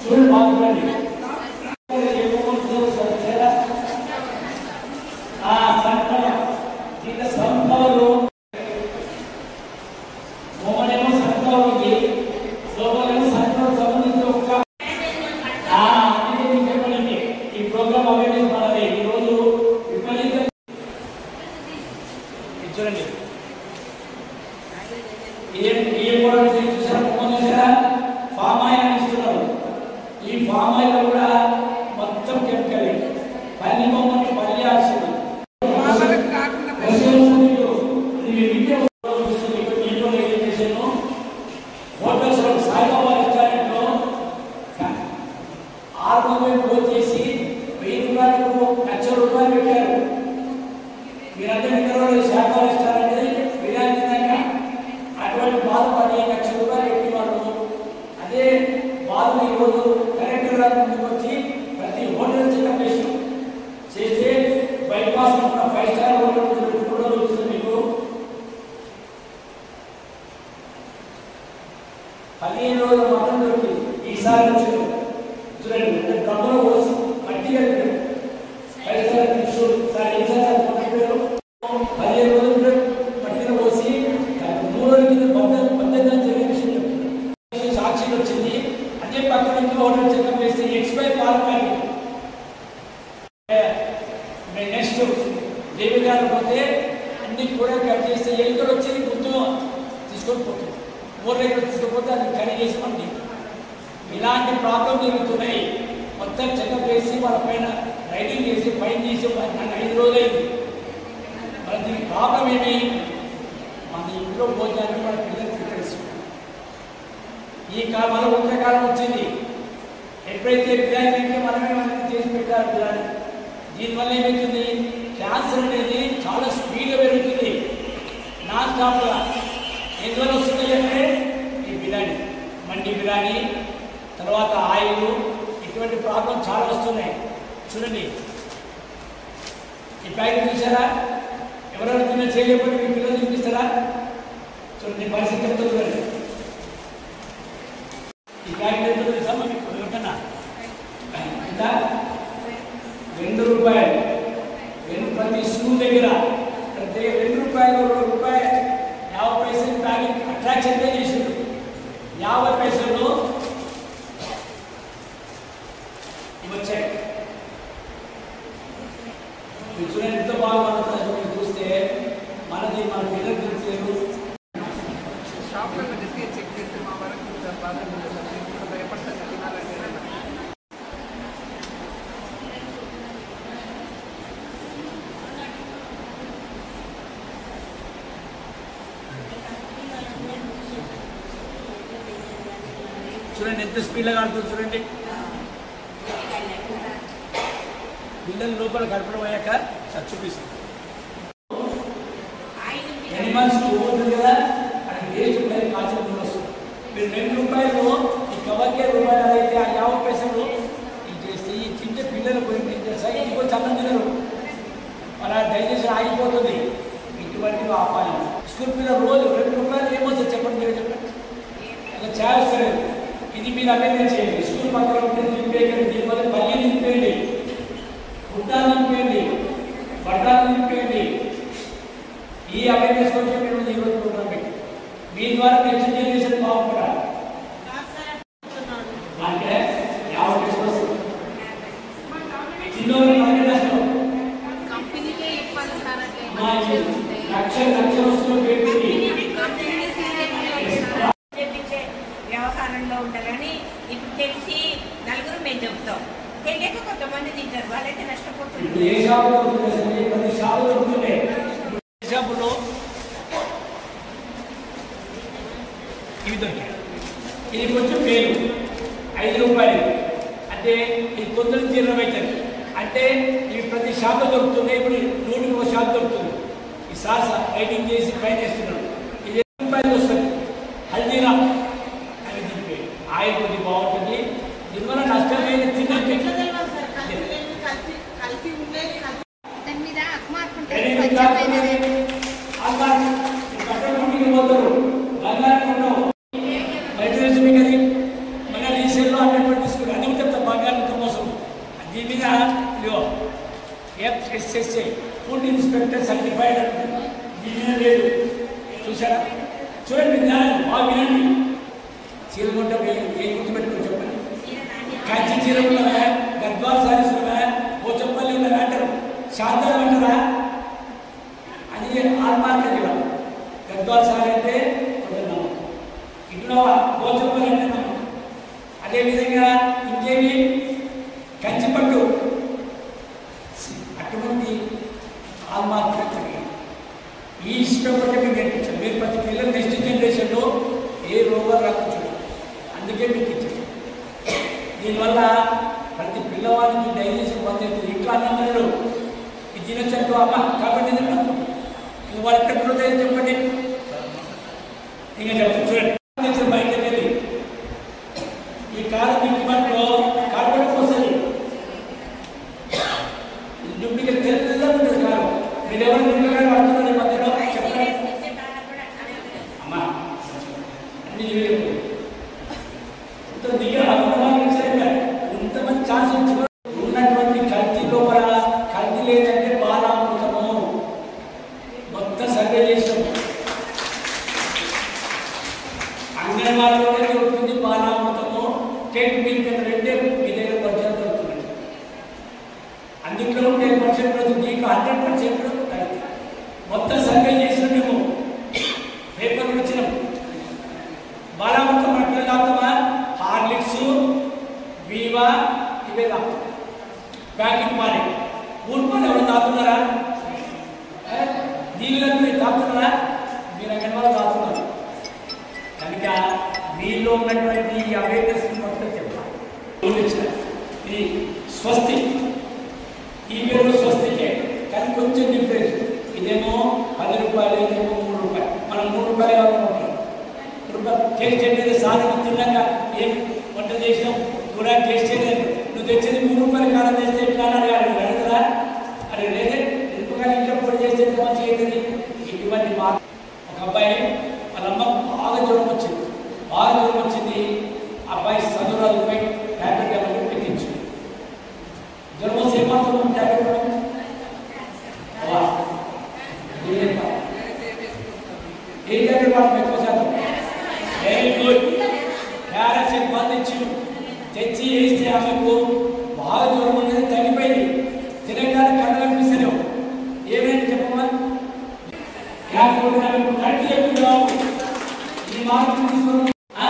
చూడండి బాగుందండి ఆ సంకలం కింద సంపవలు మొమనేమో సంకలంకి లోపలేమో సంకలం సంబంధించి ఒక ఆ, అందుకే మీకు చెప్పండి ఈ ప్రోగ్రామ్ అవేర్నెస్ మనది ఈరోజు విపరీత ఇది చూడండి ఏం ఏం కూడా చూసారా మొన్న చూసారా ఫామ్ ఆయిల్ అని ఇస్తున్నారు ఈ ఫామ్ ఆయిల్ కూడా మొత్తం కెమికల్ పల్లి బొమ్మని పల్లి ఆల్సింది హోటల్స్లో సాయిబాబా రెస్టారెంట్లో ఆరు వందల ఫోన్ చేసి వెయ్యి రూపాయలకు లక్ష రూపాయలు పెట్టారు మీరంతా నిద్రలో శాఖ రెస్టారెంట్ బిర్యానీ తిన్నాక అటువంటి బాధపడి లక్ష రూపాయలు పెట్టి వాళ్ళు అదే బాధలు ఈరోజు కలెక్టర్ గారి ముందుకు వచ్చి ప్రతి హోటల్ చెకప్ చేసి చేస్తే బైపాస్ ఉన్న ఫైవ్ స్టార్ హోటల్ కూడా వస్తుంది మీకు పదిహేను రోజుల మాత్రం దొరికింది ఈసారి వచ్చింది చూడండి డబ్బులు పోసి మట్టి కలిపి ఫైవ్ స్టార్ టిష్యూ సార్ ఏం సార్ పేరు పదిహేను రోజులు మట్టిలో పోసి మూడు రోజుల కింద పద్దెనిమిది పద్దెనిమిది జరిగిన విషయం చెప్తున్నాను. సాక్షి వచ్చింది అదే పక్కన ఇంకో హోటల్ చెకప్ చేస్తే ఎక్స్పైర్ పాలు కానీ నెక్స్ట్ దేవి గారు పోతే అన్ని కూడా కట్ చేస్తే ఎలుకలు వచ్చి గుర్తు తీసుకొని పోతుంది మూడు దగ్గర తీసుకుపోతే అది కట్ చేసి మండి ఇలాంటి ప్రాబ్లం జరుగుతున్నాయి మొత్తం చెకప్ చేసి వాళ్ళ పైన రైడింగ్ చేసి ఫైన్ చేసి నాకు ఐదు రోజులైంది మరి దీనికి ప్రాబ్లం ఏమి మన ఇంట్లో భోజనాన్ని మన పిల్లలకి తెలుసు ఈ కాలం మన ఒక్క కాలం వచ్చింది ఎప్పుడైతే బిర్యానీ అంటే మనమే మనకి చేసి పెట్టారు బిర్యానీ దీనివల్ల ఏమవుతుంది క్యాన్సర్ అనేది చాలా స్పీడ్గా పెరుగుతుంది నాన్ స్టాప్గా ఎందువల్ల వస్తుంది అంటే ఈ బిర్యానీ మండి బిర్యానీ తర్వాత ఆయిల్ ఇటువంటి ప్రాబ్లం చాలా వస్తున్నాయి చూడండి ఈ ప్యాకెట్ చూసారా ఎవరెవరు తిన్న చేయలేకపోతే మీ పిల్లలు చూపిస్తారా చూడండి పరిస్థితి ఎంత చూడండి ఈ ప్యాకెట్ ఎంత తెలుసా మీకు ఎవరికన్నా ఎంత రెండు రూపాయలు రెండు ప్రతి స్కూల్ దగ్గర ప్రతి రెండు రూపాయలు రెండు రూపాయలు యాభై పైసలు ప్యాకెట్ అట్రాక్షన్ చేసిండు యాభై పైసలు ఇవి వచ్చాయి మీరు చూడండి ఎంత బాగా పడుతుంది మీరు చూస్తే మనది మన పిల్లలు తెలిసేది షాప్లలో గట్టిగా చెక్ చేస్తే మా వరకు బాగా భయపడతాను తినాలంటే చూడండి ఎంత స్పీడ్గా ఆడుతుంది చూడండి పిల్లలు లోపల గడపడం అయ్యాక అది చూపిస్తుంది ఎనిమల్స్ ఉంటుంది కదా అది వేస్ట్ ఉంటుంది కాల్చిన నూనె వస్తుంది మీరు రెండు రూపాయలు ఈ కవర్కే రూపాయలు అయితే ఆ యాభై పైసలు ఇది చేస్తే ఈ తింటే పిల్లలు పోయి ఏం చేస్తా ఇంకో చల్లం తినరు అలా డైజెషన్ ఆగిపోతుంది ఇటువంటివి ఆపాలి స్కూల్ పిల్లలు రోజు రెండు రూపాయలు ఏమొస్తుంది చెప్పండి మీరు చెప్పండి అలా చేస్తలేదు ఇది మీరు అవేర్నెస్ చేయండి స్కూల్ పక్కన ఉంటే నింపేయండి దీనివల్ల పల్లి నింపేయండి గుడ్డాలు నింపేయండి బట్టాలు నింపేయండి ఈ అవేర్నెస్ కోసం మీరు ఈరోజు ప్రోగ్రామ్ పెట్టి మీ ద్వారా నెక్స్ట్ జనరేషన్ బాగుపడాలి అంటే యాభై పైసలు వస్తుంది చిన్నోళ్ళు మనకి నష్టం కంపెనీకే ఇవ్వాలి సార్ అట్లా మా ఏమైనా ఈ చేస్తుంటే. లక్ష లక్ష వస్తువులు పెట్టి కంపెనీ సీరియల్ చెప్పించే వ్యవహారంలో ఉంటారని ఇప్పుడు తెలిసి నలుగురు మేము చెప్తాం తెలియక కొంతమంది తింటారు వాళ్ళైతే ఇప్పుడు నష్టపోతున్నారు ఏ షాపు దొరుకుతుంది అసలు? ప్రతి షాపు దొరుకుతుంది ఏ షాపులో ఇవి దొరికాయి ఇది కొంచెం వేలు ఐదు రూపాయలు అంటే ఇది తొందర జీర్ణం అవుతుంది అంటే ఇవి ప్రతి షాప్లో దొరుకుతున్నాయి ఇప్పుడు నూటికి ఒక షాప్ దొరుకుతుంది ఈ సాస్ రైటింగ్ చేసి పైన వేస్తున్నాడు ఇది ఎన్ని రూపాయలు వస్తుంది హల్దీరామ్ అని చెప్పి ఆయిల్ కొద్ది బాగుంటుంది దీనివల్ల నష్టం లేదు తినట్లేదు దాని మీద అక్మార్క్ వెరీ ఉంటుంది గుడ్ స్వచ్ఛమైనది అల్లాహ్ కట్టడానికి పోతారు బంగారం కొన్నావు బయట నుంచి మీకు అది మన రీసేల్లో హండ్రెడ్ తీసుకుని అన్ని దీని మీద ఇదిగో ఎఫ్ఎస్ఎస్ఐ ఫుడ్ ఇన్స్పెక్టర్ సర్టిఫైడ్ అంటుంది దీని మీద లేదు చూసారా చూడండి జ్ఞానం బాగా వినండి చీరగుంట ఏం గుర్తుపెట్టుకుని చెప్పండి కంచి చీర ఉన్నవా గద్వాల్ సారీస్ ఉన్నవా పోచంపల్లి ఉన్నవా అంటారు శాంతం అంటారా అది ఆత్మార్థ జీవం గద్వాల్ సారీ అంటే కొంచెం నమ్మకం ఇట్లా పోచంపల్లి అంటే నమ్మకం అదేవిధంగా ఇంకేమి కంచి పట్టు అటువంటి ఆత్మార్థ కలిగి ఈ ఇష్టపడటమే నేర్పించారు మీరు ప్రతి పిల్లలు నెక్స్ట్ జనరేషన్లో ఏ రోగాలు రాకుండా అందుకే మీకు ఇచ్చారు దీనివల్ల ప్రతి పిల్లవాడికి డైజెషన్ బంద్ అవుతుంది ఇంట్లో అన్నమ్మలు ఇది తినొచ్చు అమ్మ కాబట్టి తిన్నాను ఇంక వాళ్ళు ఎక్కడ గ్రోత్ అయ్యింది చెప్పండి ఇంకా చెప్తాను చూడండి తెచ్చిన బయటకు వెళ్ళి ఈ కారు మీకు మట్లో కార్బన్ వస్తుంది డూప్లికేట్ తెల్లగా ఉంటుంది కారు మీరు ఎవరు డూప్లికేట్ పడుతున్నారు ఈ మధ్యలో చెప్పండి అమ్మా అన్ని ఇవే ఇంత దిగ అభిమానం సరిగ్గా ఇంతమంది ఛాన్స్ ఇచ్చిన ఉన్నటువంటి కల్తీ లోపల కల్తీ లేదంటే బాలామృతము మొత్తం సర్వే చేసాం అంగన్వాడీలోనే దొరుకుతుంది బాలామృతము టెన్ మిల్క్ అని రెండే మీ దగ్గర పర్సెంట్ దొరుకుతుంది అందులో టెన్ పర్సెంట్ దొరుకుతుంది దీంట్లో హండ్రెడ్ పర్సెంట్ కల్తీ మొత్తం సర్వే చేసినాం మేము పేపర్లు వచ్చినాం బాలామృతం మన పిల్లలు తాగుతామా హార్లిక్స్ వీవా ఇవే తాగుతాం ప్యాకెట్ పాలి ఊరుకొని ఎవరు తాగుతున్నారా ఏ? నీళ్ళు మీరు తాగుతున్నారా మీరు అక్కడ వాళ్ళు తాగుతున్నారు కనుక మీలో ఉన్నటువంటి ఈ అవేర్నెస్ మొత్తం చెప్పాలి ఊహించిన. ఇది స్వస్తి ఈ పేరు స్వస్తికే కానీ కొంచెం డిఫరెన్స్ ఇదేమో పది రూపాయలు ఇదేమో మూడు రూపాయలు మనం మూడు రూపాయలు కావాలనుకుంటాం రూపాయలు టేస్ట్ చేయలేదు సాధన తిన్నాక ఏం వంట చేసినాం కూడా టేస్ట్ చేయలేదు నువ్వు తెచ్చేది మూడు రూపాయలు కాలం తెస్తే ఎట్లా అని అడిగాడు మీరు అడుగుతారా అరే లేదే ఎందుకని ఇంట్లో పొడి చేస్తే ఎంత మంచిగా అవుతుంది ఇటువంటి మా ఒక అబ్బాయి వాళ్ళ అమ్మ బాగా జ్వరం వచ్చింది బాగా జ్వరం వచ్చింది అబ్బాయి చదువు పోయి ట్యాబ్లెట్ ఎవరికి పెట్టించు జ్వరం వస్తే ఏమాత్రం ట్యాబ్లెట్ ఇవ్వడం? వా. ఏం కాదు. ఏం ట్యాబ్లెట్ వాడడం ఎక్కువ శాతం వెరీ గుడ్ క్యారెట్ మంది ఇచ్చి తెచ్చి వేస్తే ఆమెకు బాగా జ్వరం ఉన్నది తగ్గిపోయింది తినగానే కళ్ళు కనిపిస్తలేవు ఏమైంది చెప్పమ్మా క్యారెట్ కొట్టినప్పుడు కట్టి ఎక్కువ ఈ మార్పు తీసుకుని ఆ?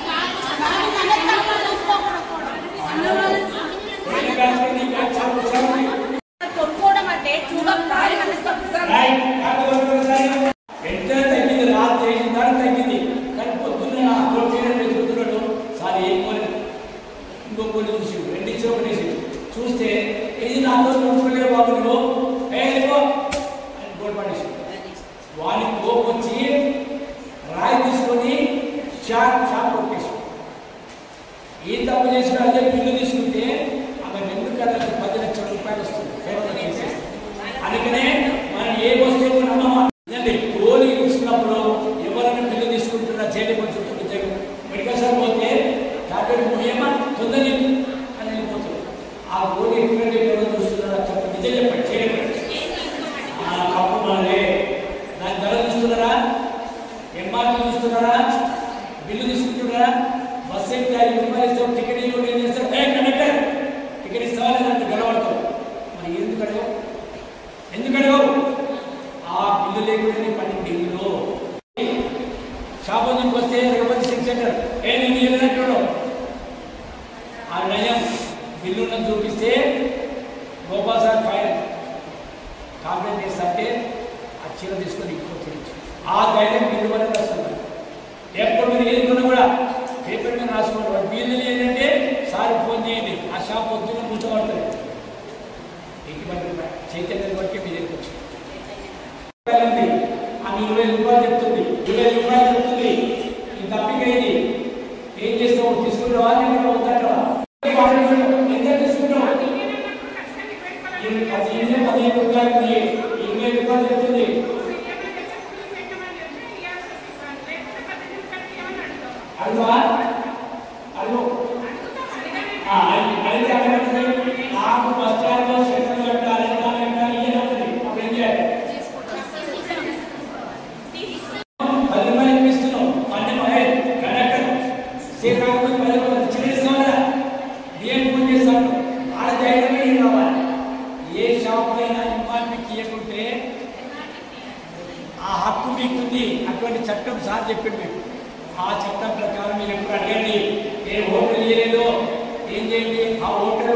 ఏ క్యారెట్ కొట్టి, ఈ క్యారెట్ చాలు, చాలు. కొనుక్కోవడం అంటే చూడం రైట్ కాకపోతే ఒకసారి వెంటనే తగ్గింది రాత్రి చేసిన దాన్ని తగ్గింది కానీ పొద్దున్న నా అక్కడ పేరు వెతుకుతున్నాడు సార్ ఏం కొని ఇంకో కొన్ని చూసి రెండు ఇచ్చి ఒకటి వేసి చూస్తే ఇది నాతో కొనుక్కోలేదు బాబు నువ్వు ఏ ఇదిగో అని గోడ పడేసి వాని కోపం వచ్చి రాయి తీసుకొని షాప్ షాప్ కొట్టేసి ఏం తప్పు చేసినా అదే బిల్లు తీసుకుంటే ఆమె రెండు కళ్ళకి పది లక్షల రూపాయలు వస్తుంది ఫేవర్ చేసేసి అందుకనే మనం ఏ వస్తువు నమ్మమా ఇదండి గోళీ ఇచ్చినప్పుడు ఎవరైనా బిల్లు తీసుకుంటున్నా జైలు కొంచెం జైలు మెడికల్ షాప్ పోతే టాబ్లెట్ ముడియమా తొందరని అని వెళ్ళిపోతుంది ఆ గోళీ ఎక్కడ ఎవరు చూస్తున్నారా చెప్పండి నిజం చెప్పండి చేయకండి ఆ కప్పు మనదే దాని ధర చూస్తున్నారా ఎంఆర్పీ చూస్తున్నారా బిల్లు తీసుకుంటున్నారా బస్ ఎక్కితే ఐదు రూపాయలు ఇస్తాం టికెట్ ఇవ్వండి ఏం చేస్తాం ఏ కండక్టర్ టికెట్ ఇస్తావా లేదంటే గెలవడతాం మరి ఎందుకు అడగవు ఎందుకు అడగవు ఆ బిల్లు లేకుండానే పని బిల్లు షాప్ నుంచి వస్తే రేపటి సిక్స్ సెంటర్ ఏ నేను ఇవ్వలేదంటాడు ఆ నయం బిల్లు ఉన్నది చూపిస్తే గోపాల్ సార్ ఫైన్ కంప్లైంట్ చేస్తే ఆ చీర తీసుకొని ఇంకో చేయొచ్చు ఆ ధైర్యం బిల్లు వరకు వస్తుంది ఎప్పుడు మీరు ఏదుకున్నా కూడా పేపర్ మీద రాసుకోండి వాడు బిల్లు ఏంటంటే సార్ ఫోన్ చేయండి ఆ షాప్ పొద్దున్న కూర్చోబడుతుంది ఎటువంటి చైతన్యం వరకే మీ దగ్గరికి వచ్చి ఉంది. ఆమె ఇరవై రూపాయలు చెప్తుంది ఇరవై రూపాయలు చెప్తుంది ఈ తప్పిక ఇది ఏం చేస్తావు తీసుకుంటావా నేను వద్దంటావా ఎంత తీసుకుంటావు ఈ పది ఇరవై పదిహేను రూపాయలు ఉంది. ఇరవై రూపాయలు చెప్తుంది అడుగువా అడుగు ఆ, అడి- అడిగితే అక్కడ ఉంటుంది. ఆ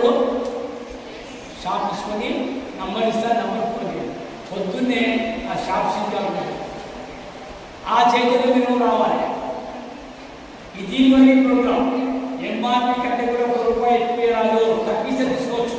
ఉంటాడు షాప్ తీసుకొని నంబర్ ఇస్తా నంబర్ ఫోన్ చేయాలి పొద్దున్నే ఆ షాప్ సీట్గా ఉంటుంది ఆ చైతన్యం మీరు రావాలి ఇది మరి ప్రోగ్రామ్ ఎంఆర్పి కంటే కూడా ఒక రూపాయి ఎక్కువ రాదు తగ్గిస్తే తీసుకోవచ్చు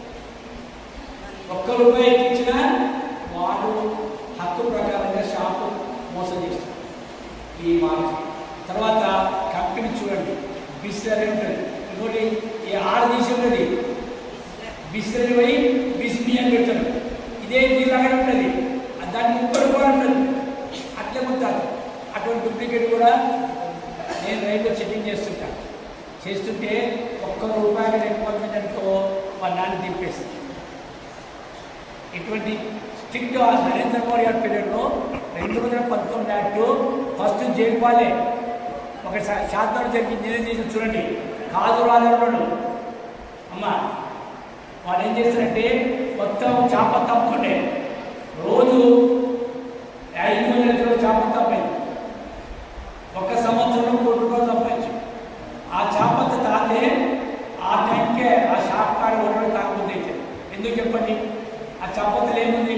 ఒక్క రూపాయి ఎక్కించినా వాడు హక్కు ప్రకారంగా షాపు మోసం చేస్తారు ఈ మార్క్ తర్వాత కంపెనీ చూడండి బిస్లరీ ఉంటుంది ఇంకోటి ఈ ఆడ తీసి ఉన్నది బిస్లరీ పోయి బిస్మి అని పెడతాడు ఇదే దీనిలాగా ఉంటుంది దాన్ని ముప్పై రూపాయలు ఉంటుంది అట్లే ముట్టాలి అటువంటి డూప్లికేట్ కూడా నేను రైల్లో చెకింగ్ చేస్తుంటా చేస్తుంటే ఒక్క రూపాయలు ఎక్కువ అనుకో వాళ్ళ నాన్న దింపేస్తుంది ఇటువంటి స్ట్రిక్ట్ నరేంద్ర మోడీ గారి పీరియడ్లో రెండు వందల పంతొమ్మిది యాక్ట్ ఫస్ట్ జైపాలే ఒక శా- శాతం జరిగింది నేనేం చేసి చూడండి కాదు రాజన్నాడు అమ్మ వాడు ఏం చేస్తారంటే మొత్తం చేప తప్పుకుంటే రోజు ఐదు వందల కిలో చేప తప్పైంది ఒక సంవత్సరంలో కోటి రూపాయలు సంపాదించు ఆ చేపత్త తాతే ఆ టైంకే ఆ షాప్ కాడ ఉండడం కాకపోతే అయితే ఎందుకు చెప్పండి ఆ చేపత్తలు ఏముంది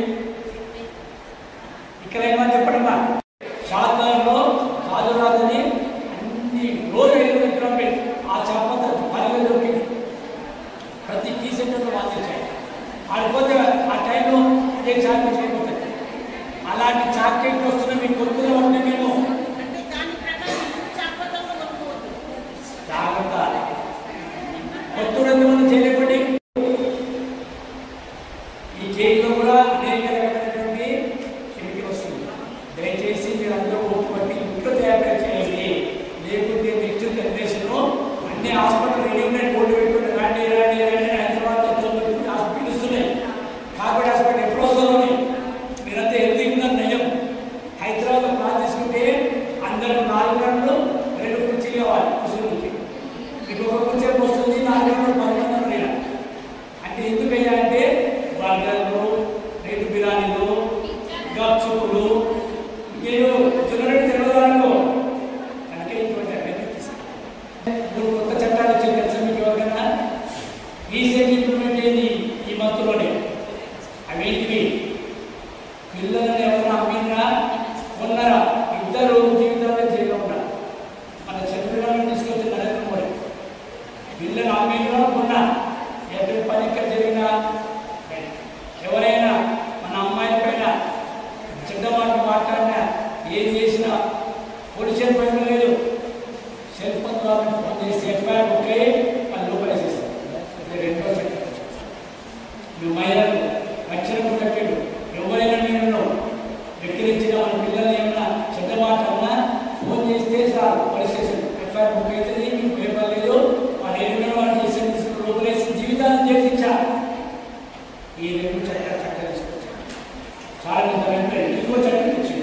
ఇక్కడ ఏమని చెప్పడమ్మా షాద్నగర్లో కాదురాదని అన్ని రోజు ఐదు వందల కిలోమీటర్లు ఆ చేపత్త పదివేలు దొరికింది ప్రతి కీ సెంటర్లో వాదించాయి ఆడిపోతే ఆ టైంలో అదే చాక్లెట్ అయిపోతుంది అలాంటి చాక్లెట్లు వస్తున్న మీకు కొత్తగా ఉంటే మేము అంటే దాని ప్రకారం చాపతంగా కొనుక్కోవద్దు జాగ్రత్త కొత్తూరంతా మనం చేయలేపండి ఈ కేక్లో కూడా అనేక రకమైనటువంటి కెమికల్ వస్తుంది దయచేసి మీరందరూ ఓపికపట్టి ఇంట్లో తయారు చేయండి లేకుంటే నెక్స్ట్ జనరేషన్ అన్ని హాస్పిటల్ రెడీ ఉన్నాయి బోర్డు పెట్టుకుని రాండి రాండి రాండి హైదరాబాద్ హాస్పిటల్ పిలుస్తున్నాయి కాబట్టి హాస్పిటల్ ఎప్పుడో వస్తుంది మీరంతా హెల్తీగా నయం హైదరాబాద్ ప్లాన్ తీసుకుంటే అందరూ నాలుగు గంటలు రెండు కుర్చీలు కావాలి ముస్లింకి మీకు ఒక కుర్చీ వస్తుంది నాలుగు గంటలు పది మంది ఉన్నారు అంటే ఎందుకయ్యా అంటే బర్గర్లు రేటు బిర్యానీలు గప్చుపులు మీరు జనరేట్ తెలియదు అనుకో కనుక ఇటువంటి అవన్నీ తీసుకోండి. మూడు కొత్త చట్టాలు వచ్చి తెలుసా మీకు ఎవరికైనా రీసెంట్ ఇంప్లిమెంట్ అయింది ఈ మంత్లోనే అవేంటివి పిల్లలను ఎవరైనా అమ్మినా కొన్నారా ఇద్దరు జీవితంలో జైల్లో ఉన్నారు మన చంద్రబాబు తీసుకొచ్చి నరేంద్ర మోడీ పిల్లలు అమ్మినా కొన్నా ఎక్కడ పని ఇక్కడ జరిగినా ఎవరైనా మన అమ్మాయిల పైన చెడ్డ మాట మాట్లాడినా ఏం చేసినా పోలీస్ స్టేషన్ పైన లేదు సెల్ ఫోన్ ద్వారా ఫోన్ చేసి ఎఫ్ఐఆర్ బుక్ అయ్యి వాళ్ళు లోపలేసేస్తారు ఇది రెండో చట్టం నువ్వు మహిళలు రక్షణ కట్టాడు ఎవరైనా నేను వెక్కిరించిన మన పిల్లల్ని ఏమన్నా చెడ్డ మాట అన్నా ఫోన్ చేస్తే sir police station FIR book అవుతుంది మీకు పేపర్ లేదు వాడు ఏమైనా వాడు చేసి తీసుకుని లోపలేసి జీవితాన్ని చేయించా ఈ రెండు చట్టాలు చట్టాలు తీసుకొచ్చారు చాలా నిజమే ఇంకో చట్టం తెచ్చింది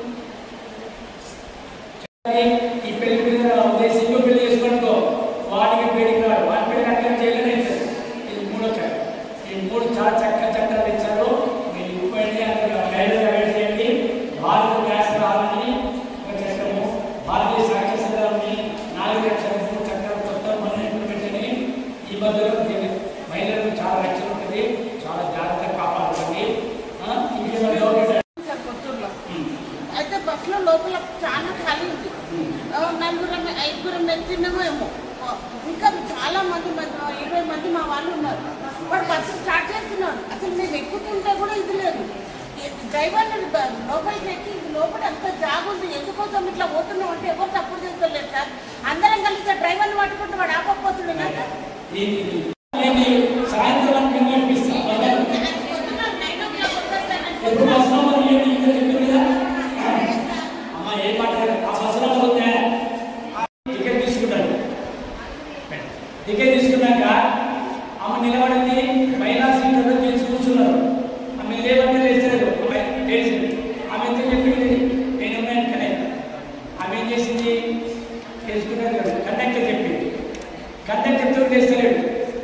ఈ పెళ్లి పిల్లలు ఉద్దేశం ఇంకో పెళ్లి చేసుకోనుకో వాడికి పెళ్లికి రాడు వాడి పెళ్లి అక్కడ చేయలేనే ఇచ్చారు ఇది మూడో చట్టం ఈ మూడు చాలా చక్కని చట్టాలు ఇచ్చారు మీరు ఇప్పుడైతే అక్కడ మహిళలు అవేర్ చేయండి భారత గ్యాస్ రావాలని ఒక చట్టము భారతీయ సాక్ష్య సంఘాలని నాలుగు లక్షల మూడు చట్టాలు కొత్త మనం ఇంప్లిమెంట్ అని ఈ మధ్యలో దీన్ని మహిళలకు చాలా రక్షణ ఉంటుంది చాలా జాగ్రత్తగా కాపాడుతుంది ఆ, ఇంకేమైనా డౌట్ ఉంటే- సార్ కొత్తూరులో ఉమ్, అయితే బస్సులో లోపల చాలా ఖాళీ ఉంది ఉమ్. ఆ, నలుగురం ఐదుగురం వెళ్తున్నామో ఏమో ఆ, ఇంకా చాలా మంది మంది ఆ, ఇరవై మంది మా వాళ్ళు ఉన్నారు వాడు బస్సు స్టార్ట్ చేస్తున్నాడు అసలు మేము ఎక్కుతుంటే కూడా ఇది లేదు డ్రైవర్ లోపలికి ఎక్కి లోపల అంత జాగ్ ఉంది ఎందుకోసం ఇట్లా పోతున్నాం అంటే ఎవరు తప్పుడు చేస్తలేదు సార్ అందరం కలిసి డ్రైవర్ని పట్టుకుంటే వాడు ఆపకపోతున్నాడు ఏంటి ఏంటి సాయంత్రం వరకు కనిపిస్తాం పొద్దున నైన్ ఓ క్లాక్ వస్తారు సార్ అంటే ఎప్పుడు వస్తాం మరి ఏంటి ఇంకా చెప్పారు కదా అమ్మ ఏం మాట్లాడారు ఆ బస్సులో పోతే టికెట్ తీసుకుంటాడు టికెట్ తీసుకున్నాక ఆమె నిలబడింది మహిళా సీట్లో చేసి కూర్చున్నారు ఆమె లేవంటే లేచలేదు ఆమె లేచింది ఆమె ఎంత చెప్పింది నేను ఉన్నాను కనే ఆమె ఏం చేసింది తెలుసుకున్నారు కదా కండక్టర్ చెప్పింది కండక్టర్ చెప్తూ చేస్తలేడు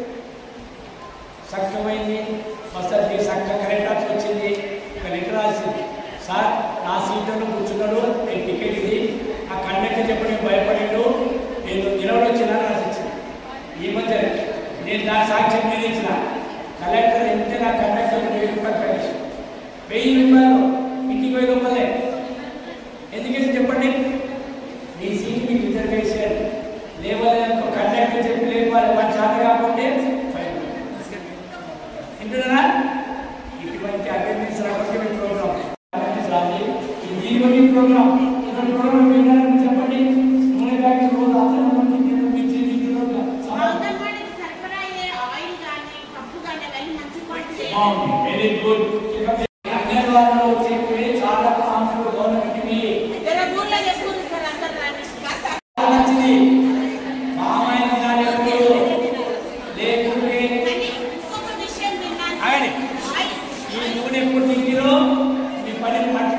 సక్కమైంది బస్సు సక్క కరెక్ట్ రాసి వచ్చింది ఒక లెటర్ రాసింది సార్ నా సీట్లో కూర్చున్నాడు నేను టికెట్ ఇది ఆ కండక్టర్ చెప్పడం భయపడాడు నేను నిలబడి వచ్చినా రాసి ఇచ్చింది ఈ మధ్య నేను నేను నా సాక్ష్యం మీద ఇచ్చిన కలెక్టర్ ఎంత నా కండక్టర్ వెయ్యి రూపాయలు కలిసి వెయ్యి రూపాయలు ఇంటికి వెయ్యి రూపాయలే ఎందుకంటే చెప్పండి మీ సీట్ మీకు రిజర్వేషన్ లేవలేదనుకో కండక్టర్ చెప్పి లేపాలి మన చేత కాకుంటే ఫైన్ వింటున్నారా ఇటువంటి అటెండెన్స్ రాకపోతే మీ ప్రోగ్రామ్ అటెండెన్స్ రాదు ఈ దీనిలో మీ ప్రోగ్రామ్ ఇటువంటి ప్రోగ్రామ్ విన్నారని చెప్పండి నూనె ప్యాకెట్ రోజు అతను మంది నేను మిర్చి దీంట్లో అంగన్వాడీకి సరఫరా అయ్యే ఆయిల్ కానీ పప్పు కానీ అవన్నీ మంచి క్వాలిటీ బాగుంది వెరీ గుడ్ అంగన్వాడీలో చెప్పే చాలా కాన్ఫిడెంట్ గవర్నమెంట్ మీ జర ఊర్లో చెప్పుకుంది సార్ అందరు రాని మంచిది మామయ్య గారి లేకుంటే కానీ ఇంకొక విషయం విన్నాను ఆగండి. ఆయిల్ ఈ నూనె ఎప్పుడు తింగిరో మీ పని పట్ట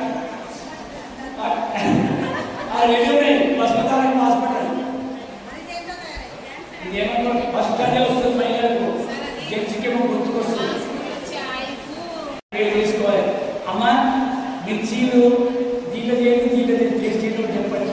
ఆ రెండు ఉన్నాయి హాస్పిటల్ హాస్పిటల్ ఇదేమో ఫస్ట్ అదే వస్తుంది మహిళలకు జడ్జికేమో గుర్తుకొస్తుంది వేడి చేసుకోవాలి అమ్మ మిర్చీలు దీంట్లో చేయండి దీంట్లో చేయండి టేస్ట్ ఏంటో చెప్పండి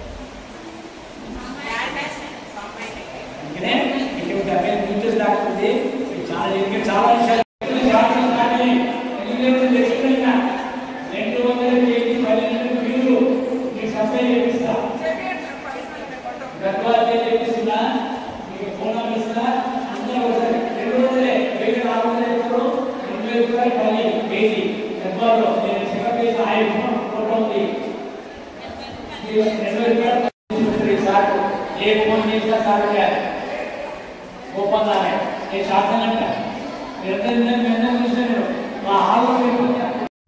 అందుకనే ఇక్కడ డెబ్బై ఫీచర్స్ లేకపోతే ఇది చాలా ఇంకా చాలా విషయాలు శాతం కానీ ఎన్ని తెచ్చుకున్నా రెండు వందల కేజీ పదిహేను మీరు మీకు సప్లై చేపిస్తా గర్భాలు చేపిస్తున్నా మీకు ఫోన్ నెంబర్ ఇస్తున్నా అందరూ ఒకసారి రెండు వందలే వెయ్యి నాలుగు వందలు ఎప్పుడు రెండు వేల రూపాయలు పని కేజీ గర్భాల్లో నేను చెకప్ చేసిన ఆయిల్ ఫోటో ఉంది మీరు రెండు వేల రూపాయలు తీసుకుంటారు సార్ ఏ ఫోన్ చేసినా సార్ గారు ఒప్పందాలే నేను శాసనంట మీరందరూ మేము చూసాను మా హాల్లో పెట్టుకుంటా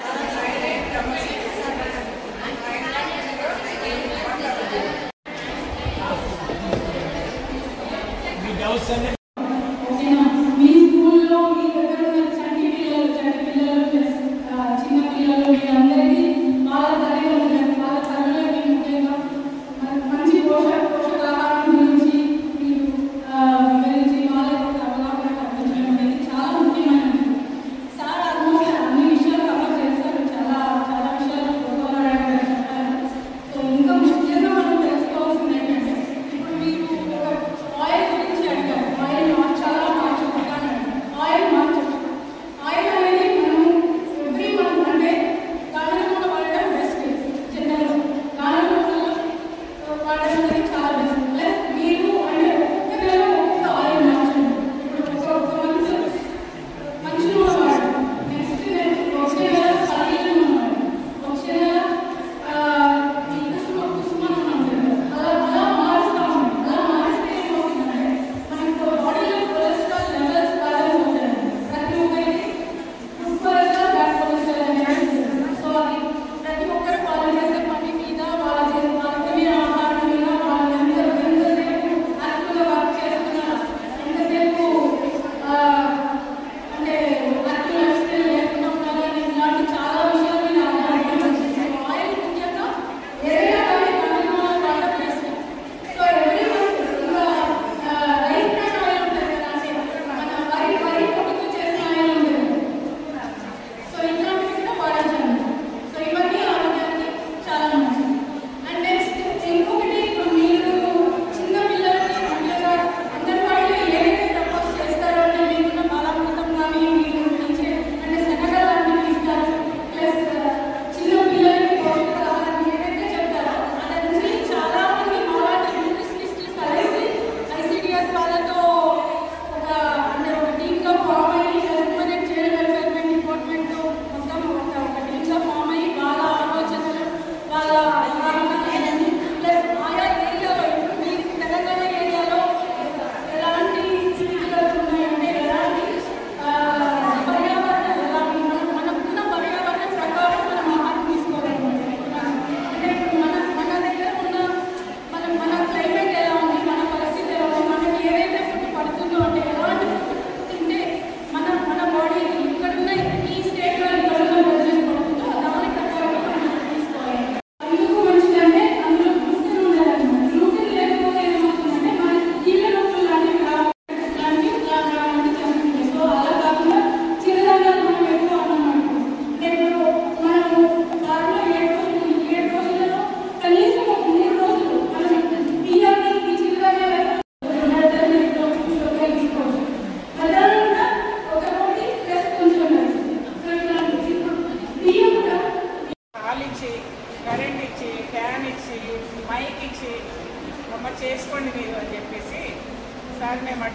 మీ డౌట్స్ అన్ని ఓకేనా? మీ స్కూల్లో మీ దగ్గర ఉన్న చంటి పిల్లలు చంటి పిల్లలు ఆ, చిన్న పిల్లలు వీళ్ళందరికీ వాళ్ళ తల్లిదండ్రులకు వాళ్ళ తల్లులకి ముఖ్యంగా మ- మంచి పోషక పోషకాహారం గురించి మీరు ఆ, వివరించి వాళ్ళకి ఒక అవగాహన కల్పించడం అనేది చాలా ముఖ్యమైనది సార్ ఆల్మోస్ట్ అన్ని విషయాలు కవర్ చేస్తారు చాలా చాలా విషయాలు గొప్పవారు చెప్పారు సో ఇంకా ముఖ్యంగా మనం తెలుసుకోవాల్సింది ఏంటంటే ఇప్పుడు మీరు ఒక ఆయిల్ గురించి అడిగారు ఆయిల్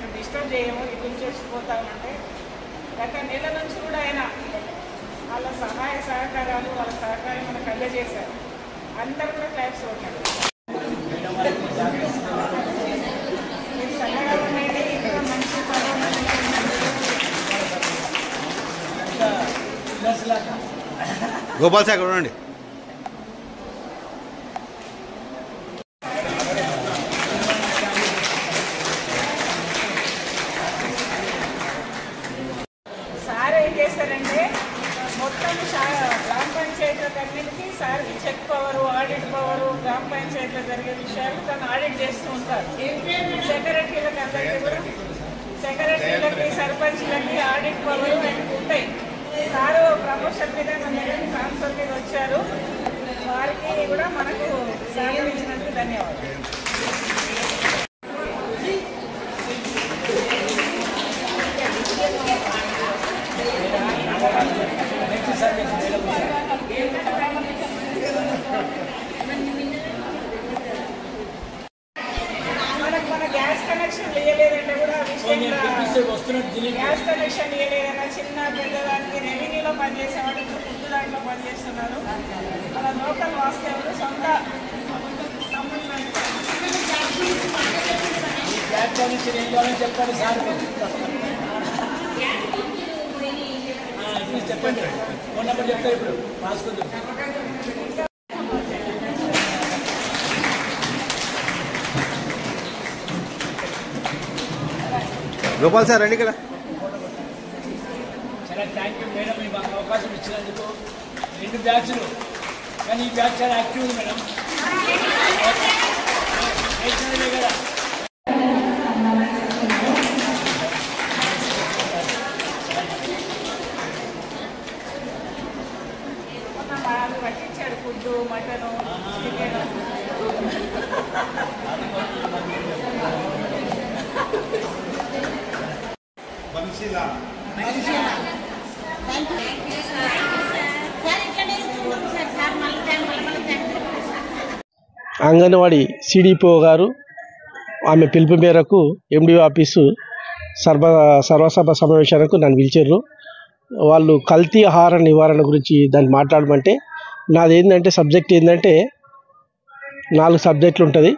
మేము డిస్టర్బ్ చేయము ఇటు నుంచి వచ్చిపోతామంటే గత నెల నుంచి కూడా ఆయన వాళ్ళ సహాయ సహకారాలు వాళ్ళ సహకారం మనకు అందజేశారు అందరూ కూడా క్లాప్స్ కొట్టారు మీరు చల్లగా ఉండండి ఇంకా మంచి పనులు పిల్లర్స్లాగా గోపాల్ సార్ ఇక్కడ ఉండండి సార్ ఏం చేశారంటే మొత్తం శా- గ్రామ పంచాయతీలకు అన్నిటికీ సార్కి చెక్ పవర్ ఆడిట్ పవర్ గ్రామ పంచాయతీలో జరిగే విషయాలు తను ఆడిట్ చేస్తూ ఉంటారు సెక్రటరీలకు అందరికీ కూడా సెక్రటరీలకి సర్పంచ్లకి ఆడిట్ పవర్ ఆయనకు ఉంటాయి సారు ప్రమోషన్ మీద మన దగ్గరికి ట్రాన్స్ఫర్ మీద వచ్చారు వారికి కూడా మనకు సహకరించినందుకు ధన్యవాదాలు నెక్స్ట్ సర్వీస్ మేడం మనకు మన గ్యాస్ కనెక్షన్ ఇవ్వలేదంటే కూడా ఆ ఫోన్ చేసి విషయంలో పిలిపిస్తే వస్తున్నట్టు దిలీప్ గ్యాస్ కనెక్షన్ ఇవ్వలేదన్న చిన్న పెద్దదానికి రెవెన్యూలో పనిచేసేవాడు ఇప్పుడు ఫుడ్ దాంట్లో పనిచేస్తున్నారు మన లోకల్ వాస్తవులు సొంత సంబంధాలు గ్యాస్ కనెక్షన్ ఏం కావాలని చెప్పండి సార్ ఆ, ఇప్పుడు చెప్పండి ఫోన్ నెంబర్ చెప్తారు ఇప్పుడు రాసుకుందాం గోపాల్ సార్ రండి ఇక్కడ చాలా థ్యాంక్ యూ మేడం ఈ మాకు అవకాశం ఇచ్చినందుకు రెండు బ్యాచ్లు కానీ ఈ బ్యాచ్ చాలా యాక్టివ్ ఉంది మేడం నేషనల్ కదా మొన్న వాళ్ళు పట్టించాడు food mutton chicken thank you sir ఇట్లనే ఇస్తున్నాం సార్ సార్ మళ్ళీ థ్యాంక్ మళ్ళీ మళ్ళీ థ్యాంక్ అంగన్వాడీ సిడిపిఓ గారు ఆమె పిలుపు మేరకు ఎండిఓ ఆఫీసు సర్వ సర్వసభ సమావేశానికి నన్ను పిలిచారు వాళ్ళు కల్తీ ఆహార నివారణ గురించి దాన్ని మాట్లాడమంటే నాది ఏంటంటే సబ్జెక్ట్ ఏంటంటే నాలుగు సబ్జెక్టులు ఉంటుంది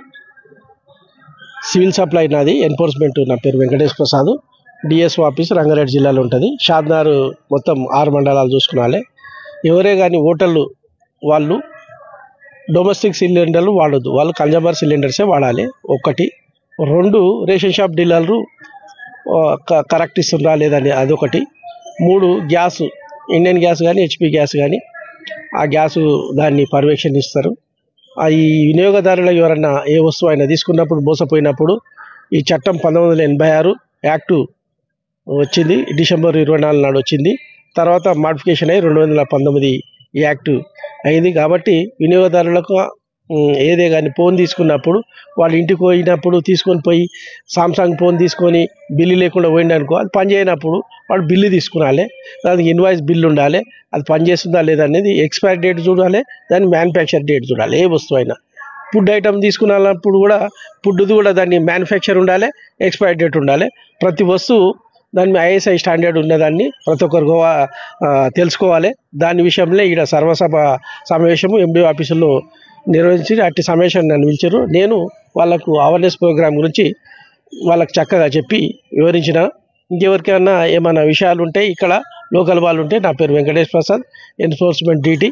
సివిల్ సప్లై నాది ఎన్ఫోర్స్మెంట్ నా పేరు వెంకటేష్ ప్రసాద్ డిఎస్ఓ ఆఫీస్ రంగారెడ్డి జిల్లాలో ఉంటుంది షాద్నార్ మొత్తం ఆరు మండలాలు చూసుకున్నాలే ఎవరే కానీ హోటళ్ళు వాళ్ళు డొమెస్టిక్ సిలిండర్లు వాడొద్దు వాళ్ళు కన్జూమర్ సిలిండర్సే వాడాలి ఒకటి రెండు రేషన్ షాప్ డీలర్లు ఆ, క- కరెక్ట్ ఇస్తుందా లేదని అదొకటి మూడు గ్యాస్ ఇండియన్ గ్యాస్ కానీ హెచ్పి గ్యాస్ కానీ ఆ గ్యాస్ దాన్ని పర్యవేక్షణిస్తారు ఆ ఈ వినియోగదారులు ఎవరన్నా ఏ వస్తువు అయినా తీసుకున్నప్పుడు మోసపోయినప్పుడు ఈ చట్టం పంతొమ్మిది వందల ఎనభై ఆరు యాక్టు వచ్చింది డిసెంబర్ ఇరవై నాలుగు నాడు వచ్చింది తర్వాత మాడిఫికేషన్ అయ్యి రెండు వందల పంతొమ్మిది యాక్ట్ అయింది కాబట్టి వినియోగదారులకు ఉమ్, ఏదే కానీ ఫోన్ తీసుకున్నప్పుడు వాళ్ళ ఇంటికి పోయినప్పుడు తీసుకొని పోయి సామ్సంగ్ ఫోన్ తీసుకొని బిల్లు లేకుండా పోయింది అనుకో అది పని చేయనప్పుడు వాడు బిల్లు తీసుకురాలి దానికి ఇన్వాయిస్ బిల్లు ఉండాలి అది పని చేస్తుందా లేదా అనేది ఎక్స్పైరీ డేట్ చూడాలి దాని మ్యానుఫ్యాక్చర్ డేట్ చూడాలి ఏ వస్తువు అయినా ఫుడ్ ఐటమ్ తీసుకున్నప్పుడు కూడా ఫుడ్ది కూడా దాన్ని మ్యానుఫ్యాక్చర్ ఉండాలి ఎక్స్పైరీ డేట్ ఉండాలి ప్రతి వస్తువు దాని ఐఎస్ఐ స్టాండర్డ్ ఉన్నదాన్ని ప్రతి ఒక్కరు గోవా ఆ, తెలుసుకోవాలి దాని విషయంలో ఈడ సర్వసభ సమావేశము ఎండి ఆఫీసులో నిర్వహించి అట్టి సమావేశం నన్ను పిలిచారు నేను వాళ్ళకు అవేర్నెస్ ప్రోగ్రామ్ గురించి వాళ్ళకి చక్కగా చెప్పి వివరించిన ఇంకెవరికైనా ఏమైనా విషయాలు ఉంటే ఇక్కడ లోకల్ వాళ్ళు ఉంటే నా పేరు వెంకటేష్ ప్రసాద్ ఎన్ఫోర్స్మెంట్ డీటీ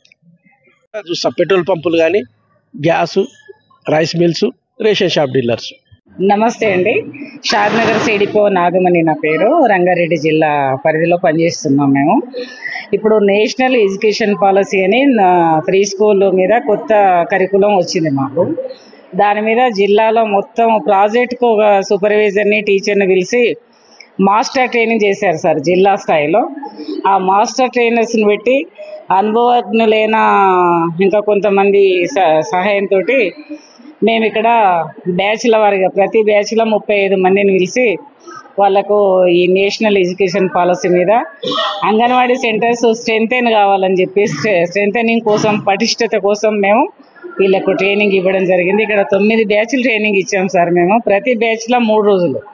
చూస్తా పెట్రోల్ పంపులు కానీ gas rice mills ration shop dealers నమస్తే అండి షాద్నగర్ సిడిపో నాగమణి నా పేరు రంగారెడ్డి జిల్లా పరిధిలో పనిచేస్తున్నాం మేము ఇప్పుడు నేషనల్ ఎడ్యుకేషన్ పాలసీ అని ఫ్రీ స్కూల్ మీద కొత్త కరికులం వచ్చింది మాకు దాని మీద జిల్లాలో మొత్తం ప్రాజెక్ట్కు ఒక సూపర్వైజర్ని టీచర్ని పిలిచి మాస్టర్ ట్రైనింగ్ చేశారు సార్ జిల్లా స్థాయిలో ఆ మాస్టర్ ట్రైనర్స్ని పెట్టి అనుభవజ్ఞులైన ఇంకా కొంతమంది స సహాయంతో మేము ఇక్కడ బ్యాచ్ల వారిగా ప్రతి బ్యాచ్లో ముప్పై ఐదు మందిని పిలిచి వాళ్ళకు ఈ నేషనల్ ఎడ్యుకేషన్ పాలసీ మీద అంగన్వాడీ సెంటర్స్ స్ట్రెంగ్తెన్ కావాలని చెప్పి స్ట్రెంగ్తెనింగ్ కోసం పటిష్టత కోసం మేము వీళ్ళకు ట్రైనింగ్ ఇవ్వడం జరిగింది ఇక్కడ తొమ్మిది బ్యాచ్లు ట్రైనింగ్ ఇచ్చాం సార్ మేము ప్రతి బ్యాచ్లో మూడు రోజులు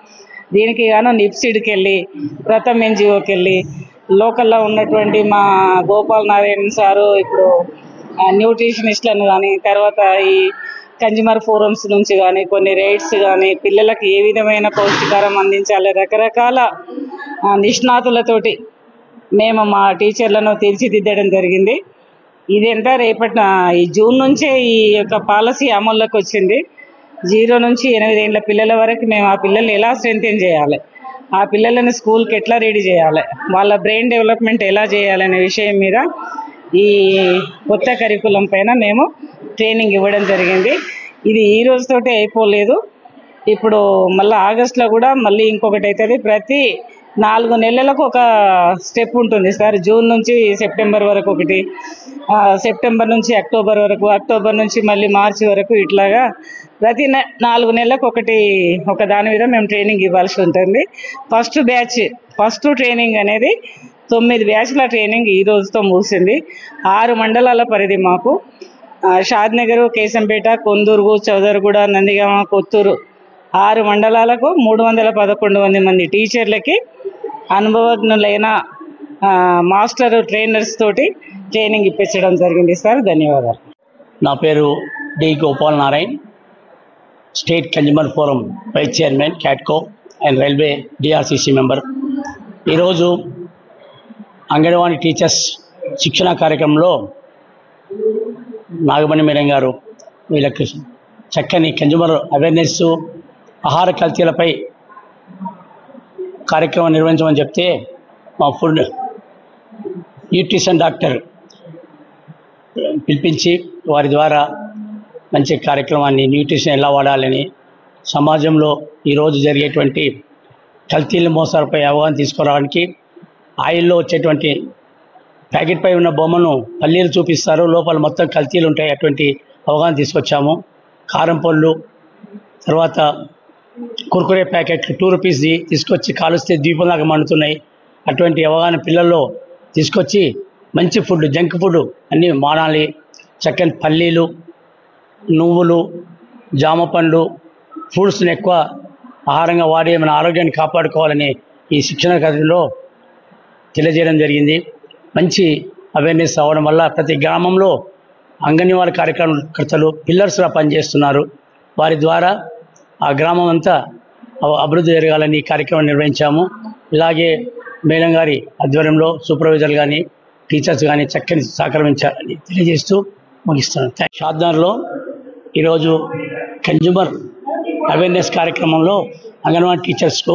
దీనికి గాను నిప్సిడ్కి వెళ్ళి ప్రథమ్ ఎన్జిఓకి వెళ్ళి లోకల్లో ఉన్నటువంటి మా గోపాల్ నారాయణ సారు ఇప్పుడు ఆ, న్యూట్రిషనిస్ట్లను కానీ తర్వాత ఈ కన్జ్యూమర్ ఫోరమ్స్ నుంచి కానీ కొన్ని రైడ్స్ కానీ పిల్లలకు ఏ విధమైన పౌష్టికారం అందించాలి రకరకాల ఆ, నిష్ణాతులతోటి మేము మా టీచర్లను తీర్చిదిద్దడం జరిగింది ఇదంతా రేపటి ఈ జూన్ నుంచే ఈ యొక్క పాలసీ అమల్లోకి వచ్చింది జీరో నుంచి ఎనిమిది ఏళ్ళ పిల్లల వరకు మేము ఆ పిల్లల్ని ఎలా స్ట్రెంథెన్ చేయాలి ఆ పిల్లలను స్కూల్కి ఎట్లా రెడీ చేయాలి వాళ్ళ బ్రెయిన్ డెవలప్మెంట్ ఎలా చేయాలనే విషయం మీద ఈ కొత్త కరికులం పైన మేము ట్రైనింగ్ ఇవ్వడం జరిగింది ఇది ఈ రోజుతోటే అయిపోలేదు ఇప్పుడు మళ్ళీ ఆగస్టులో కూడా మళ్ళీ ఇంకొకటి అవుతుంది ప్రతి నాలుగు నెలలకు ఒక స్టెప్ ఉంటుంది సార్ జూన్ నుంచి సెప్టెంబర్ వరకు ఒకటి ఆ, సెప్టెంబర్ నుంచి అక్టోబర్ వరకు అక్టోబర్ నుంచి మళ్ళీ మార్చి వరకు ఇట్లాగా ప్రతి నె నాలుగు నెలలకు ఒకటి ఒక దాని మీద మేము ట్రైనింగ్ ఇవ్వాల్సి ఉంటుంది ఫస్ట్ బ్యాచ్ ఫస్ట్ ట్రైనింగ్ అనేది తొమ్మిది బ్యాచ్ల ట్రైనింగ్ ఈ రోజుతో ముగిసింది ఆరు మండలాల పరిధి మాకు ఆ, షాద్ నగర్ కేశంపేట కొందూరు చౌదరిగూడ నందిగామ కొత్తూరు ఆరు మండలాలకు మూడు వందల పదకొండు మంది మంది టీచర్లకి అనుభవజ్ఞులైన ఆ, మాస్టర్ ట్రైనర్స్ తోటి ట్రైనింగ్ ఇప్పించడం జరిగింది సార్ ధన్యవాదాలు నా పేరు D Gopal Narayan state consumer forum vice chairman క్యాట్కో అండ్ రైల్వే డిఆర్సిసి మెంబర్ ఈరోజు అంగన్వాడీ టీచర్స్ శిక్షణ కార్యక్రమంలో నాగమణి మేడం గారు వీళ్ళకి చక్కని కన్జ్యూమర్ అవేర్నెస్ ఆహార కల్తీలపై కార్యక్రమం నిర్వహించమని చెప్తే మా ఫుడ్ న్యూట్రిషన్ డాక్టర్ పిలిపించి వారి ద్వారా మంచి కార్యక్రమాన్ని న్యూట్రిషన్ ఎలా వాడాలని సమాజంలో ఈరోజు జరిగేటువంటి కల్తీల మోసాలపై అవగాహన తీసుకురావడానికి ఆయిల్లో వచ్చేటువంటి ప్యాకెట్ పై ఉన్న బొమ్మను పల్లీలు చూపిస్తారు లోపల మొత్తం కల్తీలు ఉంటాయి అటువంటి అవగాహన తీసుకొచ్చాము కారం పళ్ళు తర్వాత కుర్కురే ప్యాకెట్లు టూ రూపీస్ది తీసుకొచ్చి కాలుస్తే దీపంలాగా మండుతున్నాయి అటువంటి అవగాహన పిల్లల్లో తీసుకొచ్చి మంచి ఫుడ్ జంక్ ఫుడ్ అన్నీ మానాలి చక్కని పల్లీలు నువ్వులు జామ పండ్లు ఫ్రూట్స్ని ఎక్కువ ఆహారంగా వాడి మన ఆరోగ్యాన్ని కాపాడుకోవాలని ఈ శిక్షణ కథలో తెలియజేయడం జరిగింది మంచి అవేర్నెస్ అవ్వడం వల్ల ప్రతి గ్రామంలో అంగన్వాడీ కార్యక్రమకర్తలు పిల్లర్స్గా పనిచేస్తున్నారు వారి ద్వారా ఆ గ్రామం అంతా అవ- అభివృద్ధి జరగాలని ఈ కార్యక్రమం నిర్వహించాము ఇలాగే మేడం గారి ఆధ్వర్యంలో సూపర్వైజర్ కానీ టీచర్స్ కానీ చక్కని సహకరించాలని తెలియజేస్తూ ముగిస్తున్నాను థాంక్ యూ. షాద్నగర్లో ఈరోజు కన్జ్యూమర్ అవేర్నెస్ కార్యక్రమంలో అంగన్వాడీ టీచర్స్కు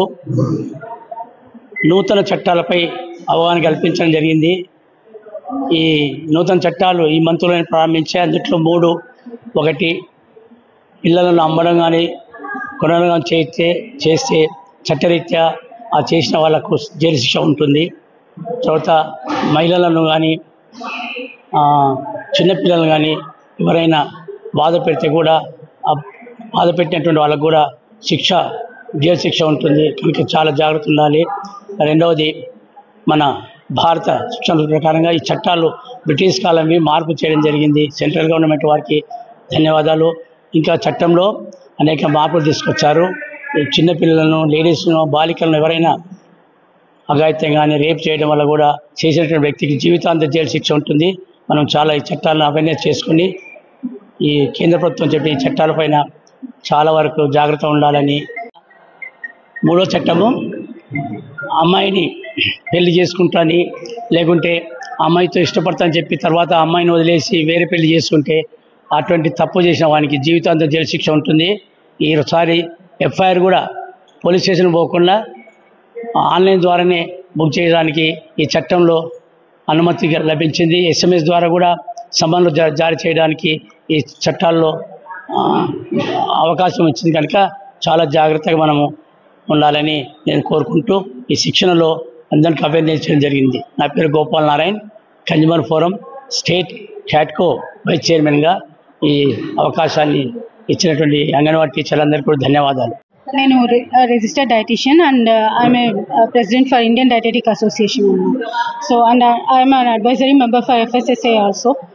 నూతన చట్టాలపై అవగాహన కల్పించడం జరిగింది ఈ నూతన చట్టాలు ఈ మంత్లోనే ప్రారంభించే అందుట్లో మూడు ఒకటి పిల్లలను అమ్మడం కానీ కొనడం కానీ చేస్తే చేస్తే చట్టరీత్యా ఆ చేసిన వాళ్ళకు జైలు శిక్ష ఉంటుంది తర్వాత మహిళలను కానీ చిన్నపిల్లలు కానీ ఎవరైనా బాధ పెడితే కూడా ఆ బాధ పెట్టినటువంటి వాళ్ళకు కూడా శిక్ష జైలు శిక్ష ఉంటుంది కనుక చాలా జాగ్రత్త ఉండాలి రెండవది మన భారత శిక్షణ ప్రకారంగా ఈ చట్టాలు బ్రిటిష్ కాలంవి మార్పు చేయడం జరిగింది సెంట్రల్ గవర్నమెంట్ వారికి ధన్యవాదాలు ఇంకా చట్టంలో అనేక మార్పులు తీసుకొచ్చారు ఈ చిన్నపిల్లలను లేడీస్ను బాలికలను ఎవరైనా అఘాయిత్యం కానీ రేప్ చేయడం వల్ల కూడా చేసినటువంటి వ్యక్తికి జీవితాంత జైలు శిక్ష ఉంటుంది మనం చాలా ఈ చట్టాలను అవేర్నెస్ చేసుకుని ఈ కేంద్ర ప్రభుత్వం చెప్పే ఈ చట్టాలపైన చాలా వరకు జాగ్రత్త ఉండాలని మూడో చట్టము అమ్మాయిని పెళ్లి చేసుకుంటాని లేకుంటే అమ్మాయితో ఇష్టపడతా అని చెప్పి తర్వాత ఆ అమ్మాయిని వదిలేసి వేరే పెళ్లి చేసుకుంటే అటువంటి తప్పు చేసిన వానికి జీవితాంతం జైలు శిక్ష ఉంటుంది ఈసారి ఎఫ్ఐఆర్ కూడా పోలీస్ స్టేషన్ పోకుండా ఆన్లైన్ ద్వారానే బుక్ చేయడానికి ఈ చట్టంలో అనుమతి లభించింది ఎస్ఎంఎస్ ద్వారా కూడా సమన్లు జా- జారీ చేయడానికి ఈ చట్టాల్లో ఆ, అవకాశం ఇచ్చింది కనుక చాలా జాగ్రత్తగా మనము ఉండాలని నేను కోరుకుంటూ ఈ శిక్షణలో అందరికి అవేర్నెస్ చేయడం జరిగింది నా పేరు Gopal Narayan consumer forum state క్యాట్కో వైస్ చైర్మన్గా ఈ అవకాశాన్ని ఇచ్చినటువంటి అంగన్వాడీ టీచర్లందరికీ కూడా ధన్యవాదాలు నేను registered dietitian and I'm president for Indian dietetic association so and I'm an advisory member for FSSAI also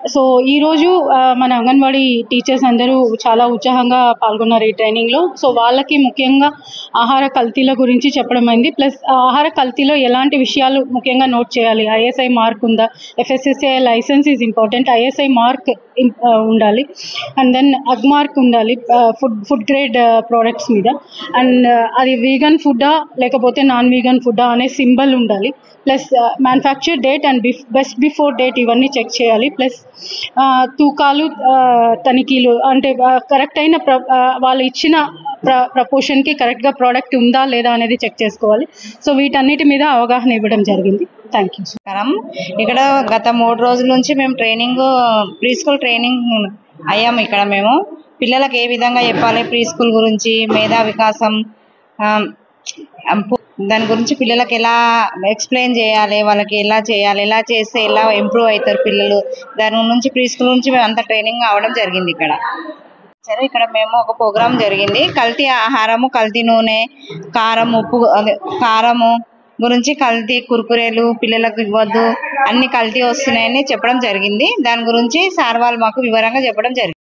so ఈరోజు ఆ, మన అంగన్వాడీ టీచర్స్ అందరూ చాలా ఉత్సాహంగా పాల్గొన్నారు ఈ ట్రైనింగ్లో సో వాళ్ళకి ముఖ్యంగా ఆహార కల్తీల గురించి చెప్పడం అయింది ప్లస్ ఆహార కల్తీలో ఎలాంటి విషయాలు ముఖ్యంగా నోట్ చేయాలి ఐఎస్ఐ మార్క్ ఉందా FSSAI license is important ISI mark ఉండాలి అండ్ దెన్ అగ్ మార్క్ ఉండాలి ఫుడ్ ఫుడ్ గ్రేడ్ ప్రోడక్ట్స్ మీద అండ్ అది వీగన్ ఫుడ్డా లేకపోతే నాన్ వీగన్ ఫుడ్డా అనే సింబల్ ఉండాలి ప్లస్ మ్యానుఫ్యాక్చర్ డేట్ అండ్ బిఫ్ బెస్ట్ బిఫోర్ డేట్ ఇవన్నీ చెక్ చేయాలి ప్లస్ తూకాలు ఆ, తనిఖీలు అంటే కరెక్ట్ అయిన ప్ర ఆ, వాళ్ళు ఇచ్చిన ప్ర ప్రపోర్షన్కి కరెక్ట్గా ప్రోడక్ట్ ఉందా లేదా అనేది చెక్ చేసుకోవాలి సో వీటన్నిటి మీద అవగాహన ఇవ్వడం జరిగింది థ్యాంక్ యూ నమస్కారం ఇక్కడ గత మూడు రోజుల నుంచి మేము ట్రైనింగ్ ప్రీ స్కూల్ ట్రైనింగ్ అయ్యాము ఇక్కడ మేము పిల్లలకు ఏ విధంగా చెప్పాలి ప్రీ స్కూల్ గురించి మేధా వికాసం ఆ, పు- దాని గురించి పిల్లలకు ఎలా ఎక్స్ప్లెయిన్ చేయాలి వాళ్ళకి ఎలా చేయాలి ఎలా చేస్తే ఎలా ఇంప్రూవ్ అవుతారు పిల్లలు దాని నుంచి ప్రీ స్కూల్ నుంచి మేము అంత ట్రైనింగ్ అవడం జరిగింది ఇక్కడ సరే ఇక్కడ మేము ఒక ప్రోగ్రామ్ జరిగింది కల్తీ ఆహారము కల్తీ నూనె కారం ఉప్పు అదే కారము గురించి కల్తీ కురుకురేలు పిల్లలకు ఇవ్వద్దు అన్ని కల్తీ వస్తున్నాయని చెప్పడం జరిగింది దాని గురించి సార్ వాళ్ళు మాకు వివరంగా చెప్పడం జరిగింది